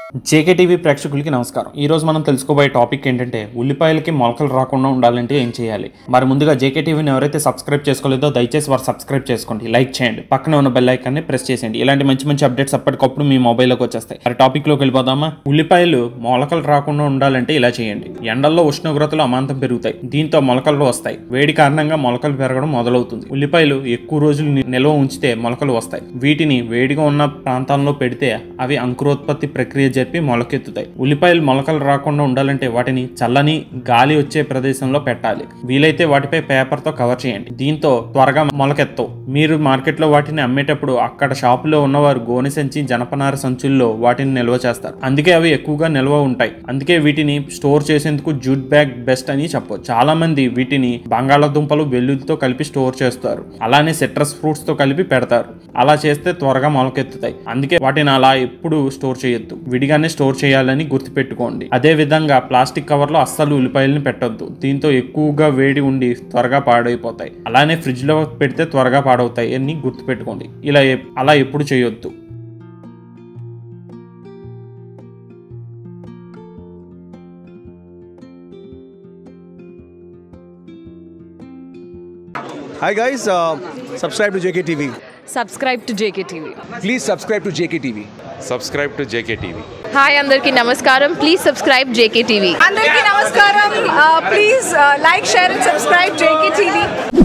JK TV ప్రేక్షకులకి నమస్కారం ఈ రోజు మనం తెలుసుకోబోయే టాపిక్ ఏంటంటే ఉల్లిపాయలకి మొలకలు రాకుండా ఉండాలంటే ఏం చేయాలి మరి ముందుగా జేకే టీవీని ఎవరైతే సబ్స్క్రైబ్ చేసుకోలేదో దయచేసి వారు సబ్స్క్రైబ్ చేసుకోండి లైక్ చేయండి పక్కనే ఉన్న బెల్ ఐకాన్ని ప్రెస్ చేసేయండి ఇలాంటి మంచి మంచి అప్డేట్స్ అప్పటికప్పుడు మీ మొబైల్లోకి వచ్చేస్తాయి మరి టాపిక్ లోకి వెళ్ళిపోదామా ఉల్లిపాయలు మొలకలు రాకుండా ఉండాలంటే ఇలా చేయండి ఎండల్లో ఉష్ణోగ్రతలు అమాంతం పెరుగుతాయి దీంతో మొలకలు వస్తాయి వేడి కారణంగా మొలకలు పెరగడం మొదలవుతుంది ఉల్లిపాయలు ఎక్కువ రోజులు ని- నిల్వ ఉంచితే మొలకలు వస్తాయి వీటిని వేడిగా ఉన్న ప్రాంతాల్లో పెడితే అవి అంకురోత్పత్తి ప్రక్రియ జరిపి మొలకెత్తుతాయి ఉల్లిపాయలు మొలకలు రాకుండా ఉండాలంటే వాటిని చల్లని గాలి వచ్చే ప్రదేశంలో పెట్టాలి వీలైతే వాటిపై పేపర్ తో కవర్ చేయండి దీంతో త్వరగా మొలకెత్తవు మీరు మార్కెట్లో వాటిని అమ్మేటప్పుడు అక్కడ షాపులో ఉన్నవారు గోనె సంచి జనపనార సంచుల్లో వాటిని నిల్వ చేస్తారు అందుకే అవి ఎక్కువగా నిల్వ ఉంటాయి అందుకే వీటిని స్టోర్ చేసేందుకు జూట్ బ్యాగ్ బెస్ట్ అని చెప్పొచ్చు చాలా మంది వీటిని బంగాళాదుంపలు వెల్లుల్లితో కలిపి స్టోర్ చేస్తారు అలానే సిట్రస్ ఫ్రూట్స్ తో కలిపి పెడతారు అలా చేస్తే త్వరగా మొలకెత్తుతాయి అందుకే వాటిని అలా ఎప్పుడు స్టోర్ చేయొద్దు విడిగానే స్టోర్ చేయాలని గుర్తుపెట్టుకోండి అదే విధంగా ప్లాస్టిక్ కవర్ లో అస్సలు ఉల్లిపాయలను పెట్టొద్దు దీంతో ఎక్కువగా వేడి ఉండి త్వరగా పాడైపోతాయి అలానే ఫ్రిడ్జ్ లో పెడితే త్వరగా పాడవుతాయి అని గుర్తుపెట్టుకోండి ఇలా ఎప్- అలా ఎప్పుడు చేయొద్దు Hi guys, uh, subscribe to JKTV. Subscribe to JK TV Please subscribe to JKTV. subscribe to JKTV. Hi అందరికీ నమస్కారం ప్లీజ్ సబ్స్క్రైబ్ జేకే టీవీ అందరికీ నమస్కారం please like share and subscribe JK TV